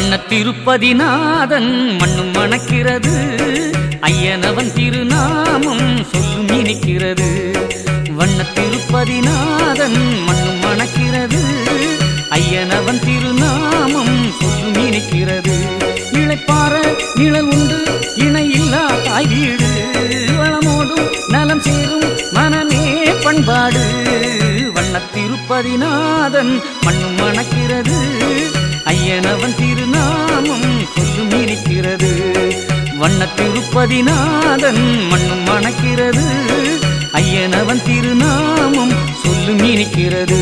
வண்ணத்திருப்பதிநாதன் மண்ணும் மணக்கிறது ஐயனவன் திருநாமம் சொல்லும் இனிக்கிறது வண்ணத்திருப்பதிநாதன் மண்ணும் மணக்கிறது ஐயனவன் திருநாமம் சொல்லும் இனிக்கிறது இழைப்பார நிழல் உண்டு இணையில்லா தாய் வீடு வளமோடும் நலம் சேரும் மனமே பண்பாடு வண்ணத்திருப்பதிநாதன் மண்ணும் மணக்கிறது ஐயனவன் திருநாமம் சொல்லும் இனிக்கிறது வண்ணத்திருப்பதிநாதன் மண்ணும் மணக்கிறது ஐயனவன் திருநாமம் சொல்லும் இனிக்கிறது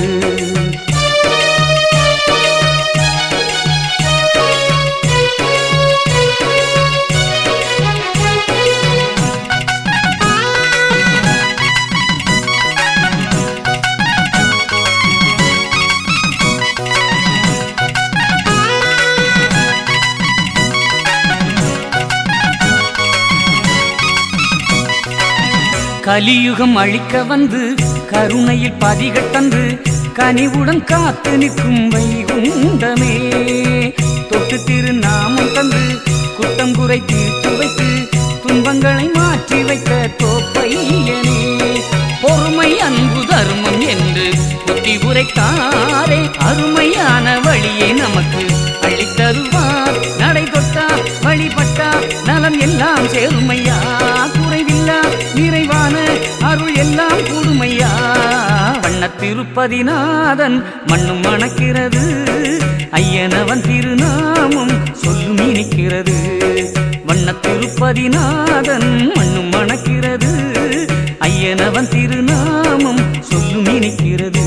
கலியுகம் அழிக்க வந்து கருணையில் பதிகட்டந்து கனிவுடன் காத்து நிற்கும் வைகுண்டமே தொட்டு திருநாமம் தந்து குற்றம் குறை தீர்த்து வைத்து துன்பங்களை மாற்றி வைத்த தோப்பையனே பொறுமை அன்பு தர்மம் என்று புத்தி உரைத்தாரே அருமையான வழியை நமக்கு அள்ளித்தருவார் நடை தொட்டார் வழிபட்டார் நலம் எல்லாம் சேருமையா குறைவில்லா நிறைவான அருள் எல்லாம் கூடுமையா வண்ணத்திருப்பதிநாதன் மண்ணும் மணக்கிறது ஐயனவன் திருநாமம் சொல்லும் இனிக்கிறது வண்ணத்திருப்பதிநாதன் மண்ணும் மணக்கிறது ஐயனவன் திருநாமம் சொல்லும் இனிக்கிறது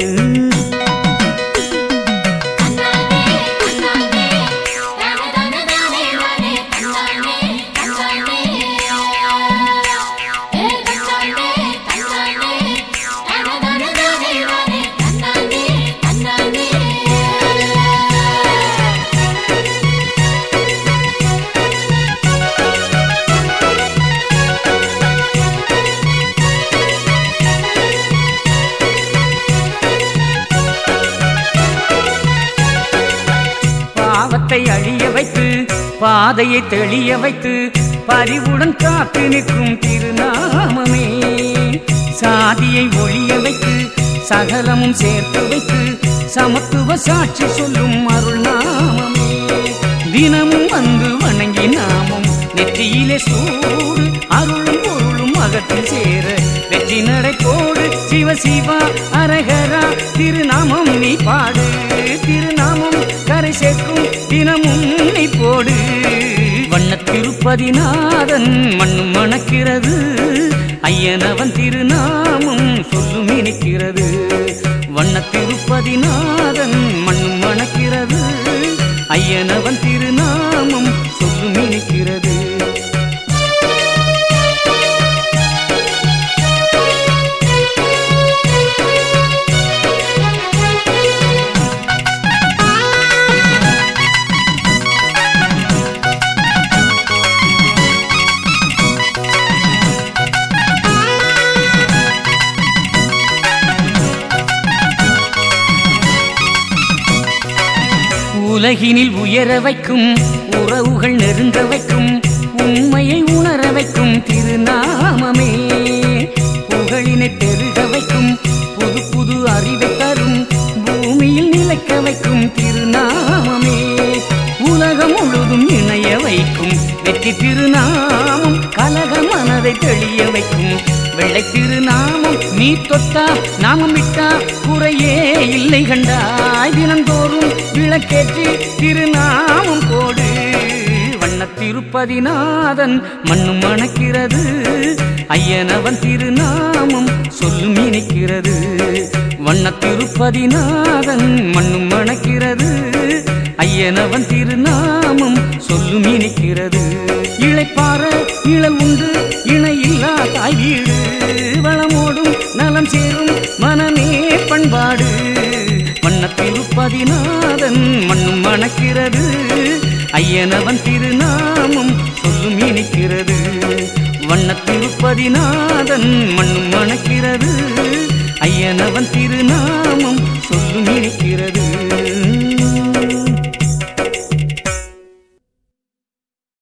கண்ணானே கண்ணானே தான தான தானே தானே கண்ணானே கண்ணானே ஏ கண்ணானே கண்ணானே தான தான தானே தானே கண்ணானே கண்ணானே பாவத்தை அழிய வைத்து பாதையை தெளிய வைத்து பரிவுடன் காத்து நிற்கும் திருநாமமே சாதியை ஒழிய வைத்து சகலமும் சேர்த்து வைத்து சமத்துவ சாட்சி சொல்லும் அருள் நாமமே தினமும் வந்து வணங்கி நாமும் நெற்றியிலே சூடு அருளும் பொருளும் அகத்தில் சேர வெற்றி நடை போடு சிவ சிவா அரகரா திருநாமம் நீ பாடு திருநாமம் கரை சேர்க்கும் தினமும் நீ போடு வண்ணத்திருப்பதிநாதன் மண்ணும் மணக்கிறது ஐயனவன் திருநாமம் சொல்லும் இனிக்கிறது வண்ணத்திருப்பதிநாதன் மண்ணும் மணக்கிறது ஐயனவன் திருநாமம் சொல்லும் இனிக்கிறது உலகினில் உயர வைக்கும் உறவுகள் நெருங்க வைக்கும் உண்மையை உணர வைக்கும் திருநாமமே புகழினை பெருக வைக்கும் புது புது அறிவை தரும் பூமியில் நிலைக்க வைக்கும் திருநாமமே உலகம் முழுதும் இணைய வைக்கும் வெற்றி திருநாமம் கலக மனதை தெளிய வைக்கும் வெள்ளை திருநாமம் நீ தொட்டா நாமம் விட்டா குறையே இல்லை கண்டாய் தினந்தோறும் விளக்கேற்றி திருநாமம் போடு வண்ணத்திருப்பதிநாதன் மண்ணும் மணக்கிறது ஐயனவன் திருநாமம் சொல்லும் இனிக்கிறது வண்ணத்திருப்பதிநாதன் மண்ணும் மணக்கிறது ஐயனவன் திருநாமம் சொல்லும் இனிக்கிறது இழைப்பார நிழல் உண்டு இணையில்லா தாய் வீடு வளமோடும் நலம் சேரும் மனமே பண்பாடு வண்ணத்திருப்பதிநாதன் மண்ணும் மணக்கிறது ஐயனவன் திருநாமம் சொல்லும் இனிக்கிறது வண்ணத்திருப்பதிநாதன் மண்ணும் மணக்கிறது ஐயனவன் திருநாமம் சொல்லும் இனிக்கிறது